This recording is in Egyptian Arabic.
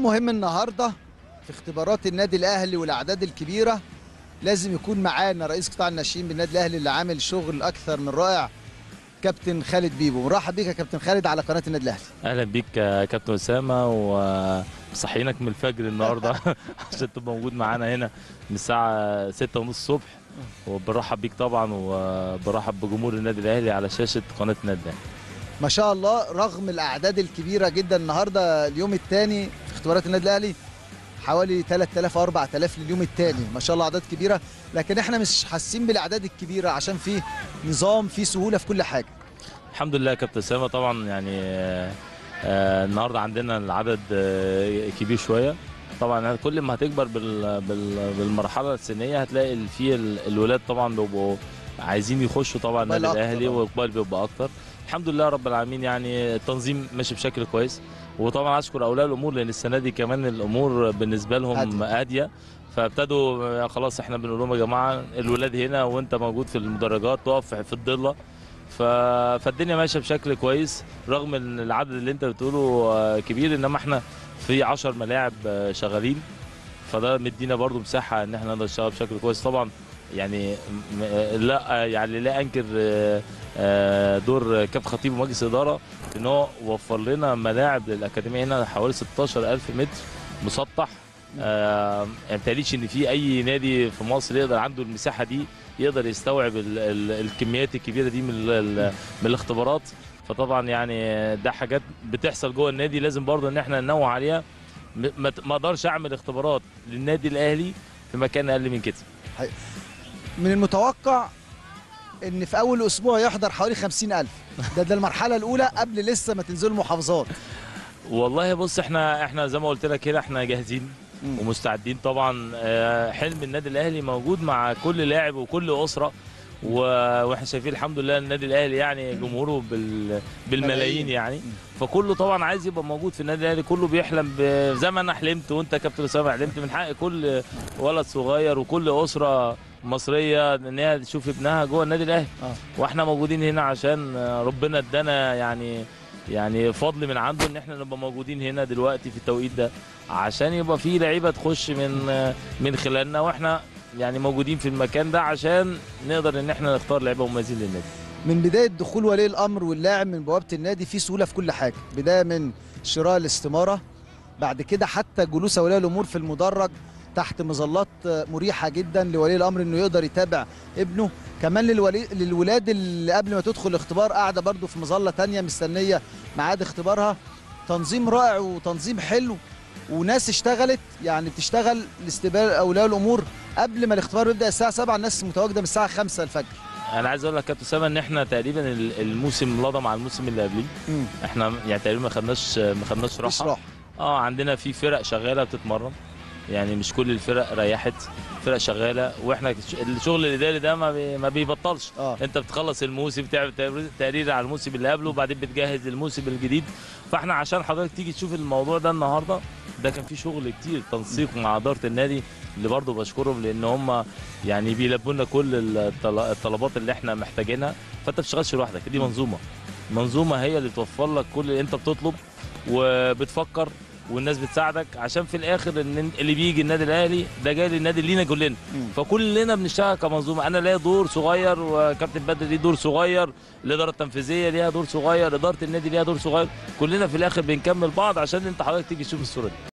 مهم النهارده في اختبارات النادي الاهلي والاعداد الكبيره لازم يكون معانا رئيس قطاع الناشئين بالنادي الاهلي اللي عامل شغل اكثر من رائع كابتن خالد بيبو مرحب بيك يا كابتن خالد على قناه النادي الاهلي اهلا بيك يا كابتن اسامه وصحينك من الفجر النهارده عشان تبقى موجود معانا هنا من الساعه 6 ونص الصبح وبرحب بيك طبعا وبرحب بجمهور النادي الاهلي على شاشه قناه النادي الاهلي ما شاء الله رغم الاعداد الكبيره جدا النهارده اليوم الثاني في اختبارات النادي الاهلي حوالي 3000 او 4000 لليوم الثاني ما شاء الله اعداد كبيره لكن احنا مش حاسين بالاعداد الكبيره عشان في نظام في سهوله في كل حاجه الحمد لله يا كابتن اسامه طبعا يعني آه، آه، النهارده عندنا العدد آه، كبير شويه طبعا كل ما هتكبر بال- بال- بالمرحله السنيه هتلاقي ال- في ال- الولاد طبعا بيبقوا عايزين يخشوا طبعا إقبال النادي أكتر، الاهلي آه. واقبال بيبقى اكتر الحمد لله رب العالمين يعني التنظيم ماشي بشكل كويس وطبعا اشكر اولياء الامور لان السنه دي كمان الامور بالنسبه لهم هادية. هاديه فابتدوا آه، خلاص احنا بنقول لهم يا جماعه الولاد هنا وانت موجود في المدرجات تقف في الضله ف... فالدنيا ماشيه بشكل كويس رغم ان العدد اللي انت بتقوله آه، كبير انما احنا في 10 ملاعب آه، شغالين فده مدينا برضو مساحه ان احنا نقدر نشتغل بشكل كويس طبعا يعني م- آه، لا آه، يعني لا انكر آه، آه، دور كابتن خطيب ومجلس الاداره ان هو وفر لنا ملاعب للاكاديميه هنا حوالي 16000 متر مسطح آه، ما بتهيأليش ان في اي نادي في مصر يقدر عنده المساحه دي يقدر يستوعب ال ال الكميات الكبيره دي من ال ال من الاختبارات فطبعا يعني ده حاجات بتحصل جوه النادي لازم برضه ان احنا ننوع عليها م- ما ت- ما اقدرش اعمل اختبارات للنادي الاهلي في مكان اقل من كده من المتوقع ان في اول اسبوع يحضر حوالي 50000 ده ده المرحله الاولى قبل لسه ما تنزلوا المحافظات والله بص احنا احنا زي ما قلت لك كده احنا جاهزين مم. ومستعدين طبعا آه، حلم النادي الاهلي موجود مع كل لاعب وكل اسره و- واحنا شايفين الحمد لله النادي الاهلي يعني جمهوره بال... بالملايين ملايين. يعني فكله طبعا عايز يبقى موجود في النادي الاهلي كله بيحلم ب... زي ما انا حلمت وانت يا كابتن اسامه حلمت من حق كل ولد صغير وكل اسره مصريه ان هي تشوف ابنها جوه النادي الاهلي آه. واحنا موجودين هنا عشان ربنا ادانا يعني يعني فضل من عنده ان احنا نبقى موجودين هنا دلوقتي في التوقيت ده عشان يبقى في لعيبه تخش من من خلالنا واحنا يعني موجودين في المكان ده عشان نقدر ان احنا نختار لعيبه مميزين للنادي من بدايه دخول ولي الامر واللاعب من بوابه النادي في سهوله في كل حاجه بدايه من شراء الاستماره بعد كده حتى جلوس اولياء الامور في المدرج تحت مظلات مريحه جدا لولي الامر انه يقدر يتابع ابنه كمان للولي للولاد اللي قبل ما تدخل الاختبار قاعده برضو في مظله تانية مستنيه ميعاد اختبارها تنظيم رائع وتنظيم حلو وناس اشتغلت يعني بتشتغل لاستقبال اولياء الامور قبل ما الاختبار بيبدا الساعه 7 الناس متواجده من الساعه 5 الفجر انا عايز اقول لك يا كابتن اسامه ان احنا تقريبا ال- الموسم مضى مع الموسم اللي قبليه امم احنا يعني تقريبا ما خدناش ما خدناش مش راحه راحه اه عندنا في فرق شغاله بتتمرن يعني مش كل الفرق ريحت فرق شغاله واحنا ش- الشغل الاداري ده ما, بي ما بيبطلش اه انت بتخلص الموسم تعمل تقرير- تقرير على الموسم اللي قبله وبعدين بتجهز الموسم الجديد فاحنا عشان حضرتك تيجي تشوف الموضوع ده النهارده ده كان في شغل كتير تنسيق مع اداره النادي اللي برضه بشكرهم لان هم يعني بيلبوا لنا كل الطل- الطلبات اللي احنا محتاجينها فانت ما بتشتغلش لوحدك دي منظومه منظومه هي اللي توفر لك كل اللي انت بتطلب وبتفكر والناس بتساعدك عشان في الاخر ان اللي بيجي النادي الاهلي ده جاي للنادي لينا كلنا مم. فكلنا بنشتغل كمنظومه انا ليا دور صغير وكابتن بدر ليه دور صغير الاداره التنفيذيه ليها دور صغير اداره النادي ليها دور صغير كلنا في الاخر بنكمل بعض عشان انت حضرتك تيجي تشوف الصوره دي